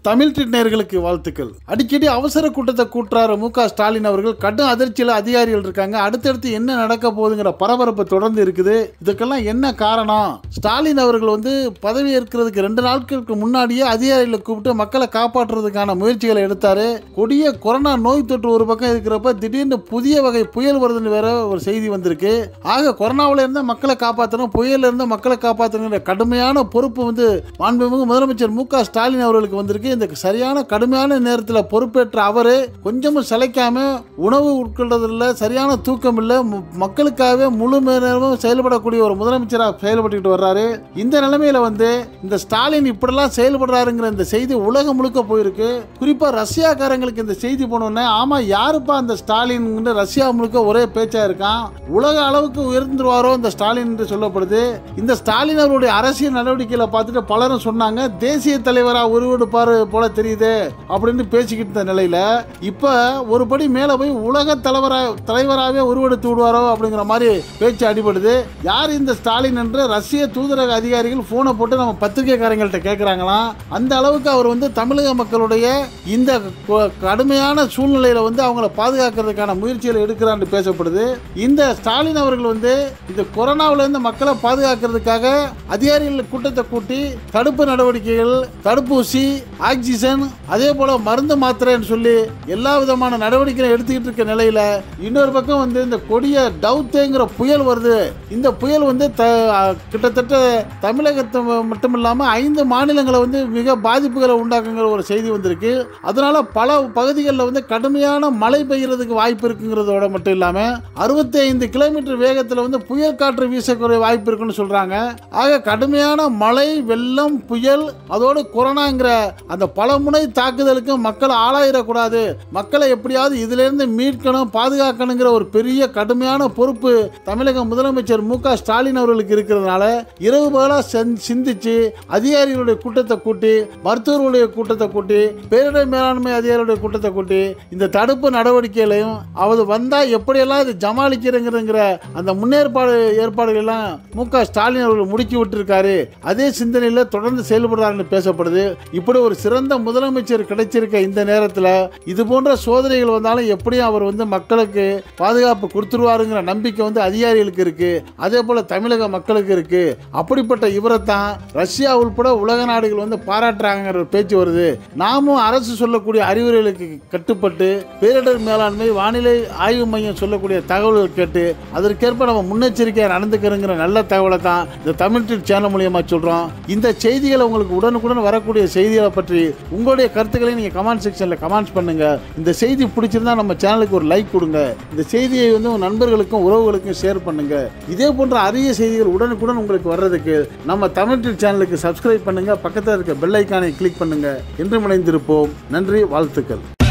தமிழ் நேயர்களுக்கு வாழ்த்துக்கள் அடிக்கடி அவசர கூட்டத்தை கூட்டுறாரு மு க ஸ்டாலின் அவர்கள் கடும் அதிர்ச்சியில் அதிகாரிகள் இருக்காங்க அடுத்தடுத்து என்ன நடக்க போகுதுங்கிற பரபரப்பு தொடர்ந்து இருக்குது இதுக்கெல்லாம் என்ன காரணம் ஸ்டாலின் அவர்கள் வந்து பதவி ஏற்கிறதுக்கு ரெண்டு நாட்களுக்கு முன்னாடியே அதிகாரிகளை கூப்பிட்டு மக்களை காப்பாற்றுறதுக்கான முயற்சிகளை எடுத்தாரு கொடிய கொரோனா நோய் தொற்று ஒரு பக்கம் இருக்கிறப்ப திடீர்னு புதிய வகை புயல் வருதுன்னு வேற ஒரு செய்தி வந்திருக்கு ஆக கொரோனாவில் இருந்து மக்களை காப்பாற்றணும் புயல்ல இருந்து மக்களை காப்பாற்றணுங்கிற கடுமையான பொறுப்பு வந்து மாண்புமிகு முதலமைச்சர் மு க ஸ்டாலின் அவர்களுக்கு வந்திருக்கு இந்த சரியான கடுமையான நேரத்தில் பொறுப்பேற்ற அவர் கொஞ்சமும் சளைக்காம உணவு உட்கொள்றதில்ல சரியான தூக்கம் இல்லை மு- மக்களுக்காகவே முழு நேரமும் செயல்படக்கூடிய ஒரு முதலமைச்சராக செயல்பட்டுக்கிட்டு வர்றாரு இந்த நிலைமையில வந்து இந்த ஸ்டாலின் இப்படிலாம் செயல்படுறாருங்கிற இந்த செய்தி உலகம் முழுக்க போயிருக்கு குறிப்பா ரஷ்யாக்காரங்களுக்கு இந்த செய்தி போனோடனே ஆமா யாருப்பா அந்த ஸ்டாலின் ரஷ்யா முழுக்க ஒரே பேச்சா இருக்கான் உலக அளவுக்கு உயர்ந்துருவாரோ இந்த ஸ்டாலின் என்று சொல்லப்படுது இந்த ஸ்டாலின் அவருடைய அரசியல் நடவடிக்கைகளை பார்த்துட்டு பலரும் சொன்னாங்க தேசிய தலைவரா உருவெடுப்பாரு போல தெரியுது அப்படின்னு பேசிக்கிட்டு இருந்த நிலையில இப்ப ஒரு படி மேல போய் உலக தலைவரா தலைவராகவே உருவெடுத்து விடுவாரோ அப்படிங்கிற மாதிரி பேச்சு அடிபடுது யார் இந்த ஸ்டாலின் என்று ரஷ்ய தூதரக அதிகாரிகள் போனை போட்டு நம்ம பத்திரிகைக்காரங்கள்ட்ட கேட்குறாங்களாம் அந்த அளவுக்கு அவர் வந்து தமிழக மக்களுடைய இந்த கொ- கடுமையான சூழ்நிலையில வந்து அவங்கள பாதுகாக்கிறதுக்கான முயற்சிகள் எடுக்கிறான்னு பேசப்படுது இந்த ஸ்டாலின் அவர்கள் வந்து இந்த கொரோனாவுல இருந்து மக்களை பாதுகாக்கிறதுக்காக அதிகாரிகள் கூட்டத்தை கூட்டி தடுப்பு நடவடிக்கைகள் தடுப்பூசி ஆக்சிஜன் அதே போல மருந்து மாத்திரைன்னு சொல்லி எல்லா விதமான நடவடிக்கைகளை எடுத்துக்கிட்டு இருக்க நிலையில இன்னொரு பக்கம் வந்து இந்த கொடிய டவுத்தேங்கிற புயல் வருது இந்த புயல் வந்து த கிட்டத்தட்ட தமிழகத்தை மட்டும் இல்லாமல் ஐந்து மாநிலங்களை வந்து மிக பாதிப்புகளை உண்டாக்குங்கிற ஒரு செய்தி வந்திருக்கு அதனால பல பகுதிகளில் வந்து கடுமையான மழை பெய்யறதுக்கு வாய்ப்பு இருக்குங்கிறதோட மட்டும் இல்லாமல் அறுபத்தி ஐந்து கிலோமீட்டர் வேகத்தில் வந்து புயல் காற்று வீசக்கூடிய வாய்ப்பு இருக்குன்னு சொல்றாங்க ஆக கடுமையான மழை வெள்ளம் புயல் அதோடு கொரோனாங்கிற அந்த பலமுனை தாக்குதலுக்கு மக்கள் ஆளாயிடக்கூடாது மக்களை எப்படியாவது இதிலிருந்து மீட்கணும் பாதுகாக்கணுங்கிற ஒரு பெரிய கடுமையான பொறுப்பு தமிழக முதலமைச்சர் மு க ஸ்டாலின் அவர்களுக்கு இருக்கிறதுனால இரவு பகலாக சிந்திச்சு அதிகாரிகளுடைய கூட்டத்தை கூட்டி மருத்துவர்களுடைய கூட்டத்தை கூட்டி பேரிடர் மேலாண்மை அதிகாரிகளுடைய கூட்டத்தை கூட்டி இந்த தடுப்பு நடவடிக்கைகளையும் அவர் வந்தால் எப்படியெல்லாம் இது ஜமாளிக்கிறதுங்கிற அந்த முன்னேற்பாடு ஏற்பாடுகள் எல்லாம் மு க ஸ்டாலின் அவர்கள் முடுக்கி விட்டுருக்காரு அதே சிந்தனையில் தொடர்ந்து செயல்படுறாருன்னு பேசப்படுது இப்படி ஒரு சிறந்த முதலமைச்சர் கிடைச்சிருக்க இந்த நேரத்தில் இது போன்ற சோதனைகள் வந்தாலும் எப்படியும் அவர் வந்து மக்களுக்கு பாதுகாப்பு கொடுத்துருவாருங்கிற நம்பிக்கை வந்து அதிகாரிகளுக்கு இருக்கு அதே போல தமிழக மக்களுக்கு இருக்கு அப்படிப்பட்ட இவரை தான் ரஷ்யா உள்பட உலக நாடுகள் வந்து பாராட்டுறாங்கிற ஒரு பேச்சு வருது நாமும் அரசு சொல்லக்கூடிய அறிவுரைகளுக்கு கட்டுப்பட்டு பேரிடர் மேலாண்மை வானிலை ஆய்வு மையம் சொல்லக்கூடிய தகவல்கள் கேட்டு அதற்கேற்ப நம்ம முன்னெச்சரிக்கையாக நடந்துக்கிறோங்கிற நல்ல தகவலை தான் இந்த தமிழ் டிவி சேனல் மூலியமா சொல்றோம் இந்த செய்திகளை உங்களுக்கு உடனுக்குடன் வரக்கூடிய செய்திகளை பற்றி உங்களுடைய கருத்துக்களை நீங்க கமெண்ட் செக்ஷன்ல கமெண்ட்ஸ் பண்ணுங்க இந்த செய்தி பிடிச்சிருந்தா நம்ம சேனலுக்கு ஒரு லைக் கொடுங்க இந்த செய்தியை வந்து உங்க நண்பர்களுக்கும் உறவுகளுக்கும் ஷேர் பண்ணுங்க இதே போன்ற அரிய செய்திகள் உடனுக்குடன் உங்களுக்கு வர்றதுக்கு நம்ம தமிழ் டிவி சேனலுக்கு சப்ஸ்கிரைப் பண்ணுங்க பக்கத்தில் இருக்க பெல் ஐக்கானை கிளிக் பண்ணுங்க என்று இணைந்திருப்போம் நன்றி வாழ்த்துக்கள்